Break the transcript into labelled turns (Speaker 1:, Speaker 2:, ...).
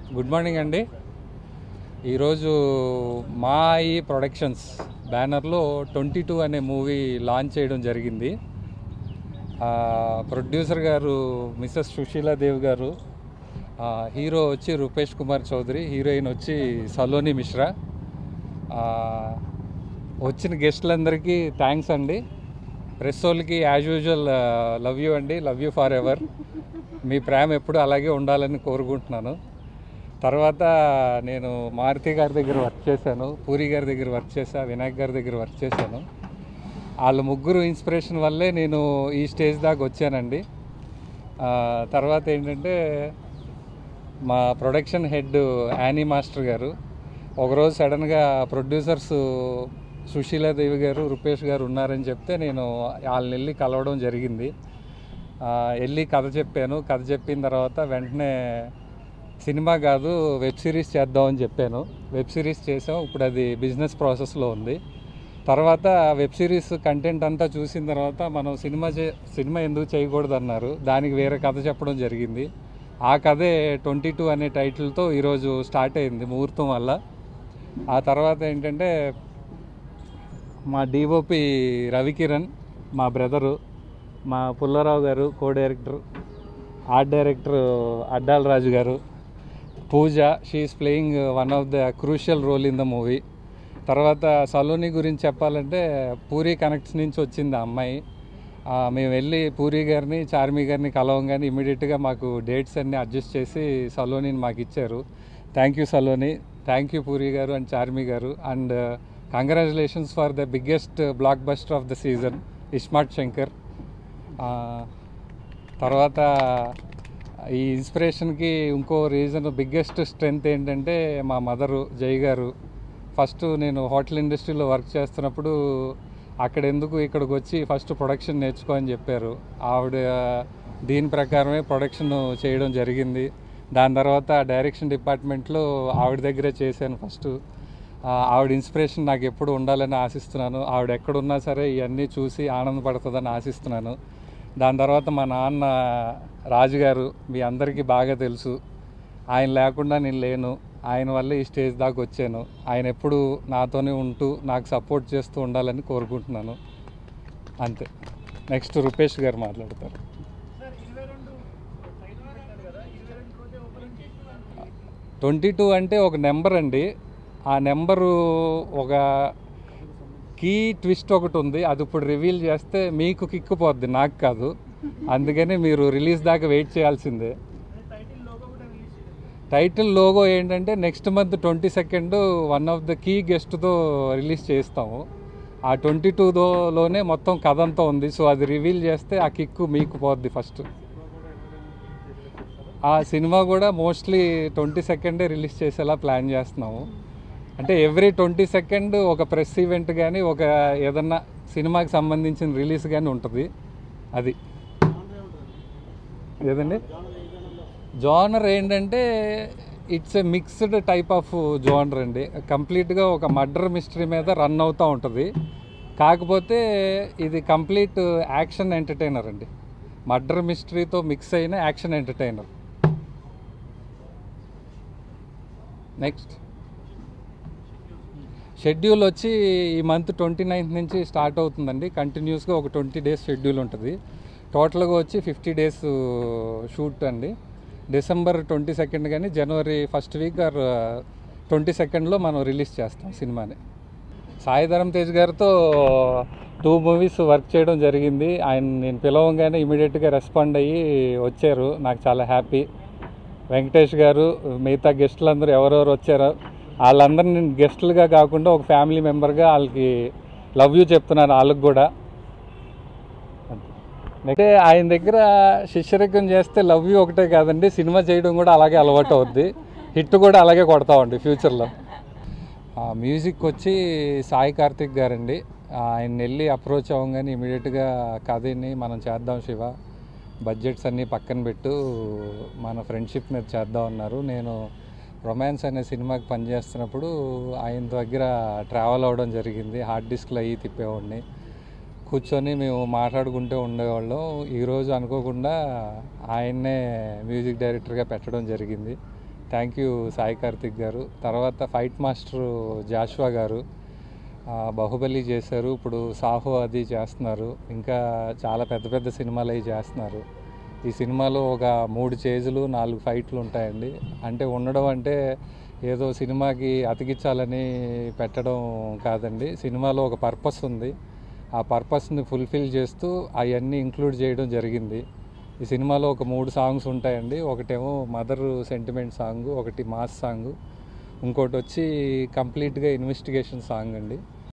Speaker 1: good morning అండి ఈరోజు మా ఈ ప్రొడక్షన్స్ బ్యానర్లో ట్వంటీ టూ అనే మూవీ లాంచ్ చేయడం జరిగింది ఆ, ప్రొడ్యూసర్ గారు మిస్సెస్ సుశీలాదేవి గారు ఆ, హీరో వచ్చి రూపేష్ కుమార్ చౌదరి హీరోయిన్ వచ్చి సలోని మిశ్రా ఆ, వచ్చిన గెస్టులందరికీ థ్యాంక్స్ అండి ప్రెస్ వాళ్ళకి యాజ్ యూజువల్ లవ్ యూ అండి లవ్ యూ ఫర్ ఎవర్ మీ ప్రేమ ఎప్పుడు అలాగే ఉండాలని కోరుకుంటున్నాను తర్వాత నేను మారుతి గారి దగ్గర వర్క్ చేశాను పూరి గారి దగ్గర వర్క్ చేశా వినాయక్ గారి దగ్గర వర్క్ చేశాను వాళ్ళ ముగ్గురు ఇన్స్పిరేషన్ వల్లే నేను ఈ స్టేజ్ దాకా వచ్చానండి ఆ, తర్వాత ఏంటంటే మా ప్రొడక్షన్ హెడ్ యానీ మాస్టర్ గారు ఒకరోజు సడన్గా ప్రొడ్యూసర్స్ సుశీలాదేవి గారు రూపేష్ గారు ఉన్నారని చెప్తే నేను వాళ్ళని వెళ్ళి కలవడం జరిగింది ఆ, వెళ్ళి కథ చెప్పాను కథ చెప్పిన తర్వాత వెంటనే సినిమా కాదు వెబ్ సిరీస్ చేద్దామని చెప్పాను వెబ్ సిరీస్ చేసాం ఇప్పుడు అది బిజినెస్ ప్రాసెస్లో ఉంది తర్వాత వెబ్ సిరీస్ కంటెంట్ అంతా చూసిన తర్వాత మనం సినిమా చే సినిమా ఎందుకు చేయకూడదు అన్నారు దానికి వేరే కథ చెప్పడం జరిగింది ఆ కథే ట్వంటీ టూ అనే టైటిల్తో ఈరోజు స్టార్ట్ అయింది ముహూర్తం వల్ల ఆ తర్వాత ఏంటంటే మా డిఓపి రవికిరణ్ మా బ్రదరు మా పుల్లారావు గారు co director art director Addala Raju గారు Pooja she is playing one of the crucial role in the movie తర్వాత సలోని గురించి చెప్పాలంటే పూరి కనెక్ట్స్ నుంచి వచ్చింది ఆ అమ్మాయి ఆ, మేము వెళ్ళి పూరి గారిని చార్మి గారిని కలవంగానే ఇమీడియట్గా మాకు డేట్స్ అన్నీ అడ్జస్ట్ చేసి సలోనిని మాకు ఇచ్చారు thank you Saloni thank you Puri గారు అండ్ చార్మి గారు and congratulations for the biggest blockbuster of the season Ismart Shankar ఆ, తర్వాత ఈ ఇన్స్పిరేషన్కి ఇంకో రీజన్ బిగ్గెస్ట్ స్ట్రెంగ్త్ ఏంటంటే మా మదరు జై గారు ఫస్ట్ నేను హోటల్ ఇండస్ట్రీలో వర్క్ చేస్తున్నప్పుడు అక్కడ ఎందుకు ఇక్కడికి వచ్చి ఫస్ట్ ప్రొడక్షన్ నేర్చుకో అని చెప్పారు ఆవిడ దీని ప్రకారమే ప్రొడక్షన్ చేయడం జరిగింది దాని తర్వాత డైరెక్షన్ డిపార్ట్మెంట్లో ఆవిడ దగ్గరే చేశాను ఫస్ట్ ఆ, ఆవిడ ఇన్స్పిరేషన్ నాకు ఎప్పుడు ఉండాలని ఆశిస్తున్నాను ఆవిడ ఎక్కడున్నా సరే ఇవన్నీ చూసి ఆనందపడుతుందని ఆశిస్తున్నాను దాని తర్వాత మా నాన్న రాజుగారు మీ అందరికీ బాగా తెలుసు ఆయన లేకుండా నేను లేను ఆయన వల్ల ఈ స్టేజ్ దాకా వచ్చాను ఆయన ఎప్పుడు నాతోనే ఉంటూ నాకు సపోర్ట్ చేస్తూ ఉండాలని కోరుకుంటున్నాను అంతే నెక్స్ట్ రూపేష్ గారు మాట్లాడతారు ట్వంటీ టూ అంటే ఒక నెంబర్ అండి ఆ నెంబరు ఒక కీ ట్విస్ట్ ఒకటి ఉంది అది ఇప్పుడు రివీల్ చేస్తే మీకు కిక్కుపోద్ది నాకు కాదు అందుకని మీరు రిలీజ్ దాకా వెయిట్ చేయాల్సిందే టైటిల్ లోగో ఏంటంటే next month twenty second one of the key గెస్ట్తో రిలీజ్ చేస్తాము ఆ ట్వంటీ టూలోనే మొత్తం కథ అంతా ఉంది సో అది రివీల్ చేస్తే ఆ కిక్కు మీకు పోద్ది ఫస్ట్ ఆ సినిమా కూడా మోస్ట్లీ ట్వంటీ సెకండే రిలీజ్ చేసేలా ప్లాన్ చేస్తున్నాము అంటే ఎవ్రీ ట్వంటీ సెకండ్ ఒక ప్రెస్ ఈవెంట్ కానీ ఒక ఏదన్నా సినిమాకి సంబంధించిన రిలీజ్ కానీ ఉంటుంది అది ఏదండి జోనర్ ఏంటంటే it's a mixed type of genre అండి కంప్లీట్గా ఒక మర్డర్ మిస్టరీ మీద రన్ అవుతూ ఉంటుంది కాకపోతే ఇది కంప్లీట్ యాక్షన్ ఎంటర్టైనర్ అండి మర్డర్ మిస్టరీతో మిక్స్ అయిన యాక్షన్ ఎంటర్టైనర్ నెక్స్ట్ షెడ్యూల్ వచ్చి ఈ మంత్ ట్వంటీ నైన్త్ నుంచి స్టార్ట్ అవుతుందండి కంటిన్యూస్గా ఒక ట్వంటీ డేస్ షెడ్యూల్ ఉంటుంది టోటల్గా వచ్చి ఫిఫ్టీ డేస్ షూట్ అండి డిసెంబర్ ట్వంటీ సెకండ్ కానీ జనవరి ఫస్ట్ వీక్ ఆర్ ట్వంటీ సెకండ్లో మనం రిలీజ్ చేస్తాం సినిమాని సాయి ధరమ్ తేజ్ గారితో టూ మూవీస్ వర్క్ చేయడం జరిగింది ఆయన నేను పిలవంగానే ఇమీడియట్గా రెస్పాండ్ అయ్యి వచ్చారు నాకు చాలా హ్యాపీ వెంకటేష్ గారు మిగతా గెస్టులందరూ ఎవరెవరు వచ్చారో వాళ్ళందరూ నేను గెస్టులుగా కాకుండా ఒక ఫ్యామిలీ మెంబర్గా వాళ్ళకి లవ్ యూ చెప్తున్నాను వాళ్ళకి కూడా అంటే ఆయన దగ్గర శిష్యరికం చేస్తే లవ్ యూ ఒకటే కాదండి సినిమా చేయడం కూడా అలాగే అలవాటు అవుద్ది హిట్ కూడా అలాగే కొడతామండి ఫ్యూచర్లో మ్యూజిక్ వచ్చి సాయి కార్తిక్ గారండి ఆయన వెళ్ళి అప్రోచ్ అవ్వగానే ఇమీడియట్గా కథని మనం చేద్దాం శివ బడ్జెట్స్ అన్నీ పక్కన పెట్టు మన ఫ్రెండ్షిప్ మీద చేద్దాం అన్నారు నేను రొమాన్స్ అనే సినిమాకి పనిచేస్తున్నప్పుడు ఆయన దగ్గర ట్రావెల్ అవ్వడం జరిగింది హార్డ్ డిస్క్లు అయ్యి తిప్పేవాడిని కూర్చొని మేము మాట్లాడుకుంటూ ఉండేవాళ్ళం ఈరోజు అనుకోకుండా ఆయన్నే మ్యూజిక్ డైరెక్టర్గా పెట్టడం జరిగింది థ్యాంక్ యూ సాయి కార్తిక్ గారు తర్వాత ఫైట్ మాస్టర్ జాషువా గారు ఆ, బాహుబలి చేశారు ఇప్పుడు సాహో అది చేస్తున్నారు ఇంకా చాలా పెద్ద పెద్ద సినిమాలు అవి చేస్తున్నారు ఈ సినిమాలో ఒక మూడు చేజులు నాలుగు ఫైట్లు ఉంటాయండి అంటే ఉండడం అంటే ఏదో సినిమాకి అతికించాలని పెట్టడం కాదండి సినిమాలో ఒక పర్పస్ ఉంది ఆ పర్పస్ని ఫుల్ఫిల్ చేస్తూ అవన్నీ ఇంక్లూడ్ చేయడం జరిగింది ఈ సినిమాలో ఒక మూడు సాంగ్స్ ఉంటాయండి ఒకటేమో మదర్ సెంటిమెంట్ సాంగ్ ఒకటి మాస్ సాంగ్ ఇంకోటి వచ్చి కంప్లీట్గా ఇన్వెస్టిగేషన్ సాంగ్ అండి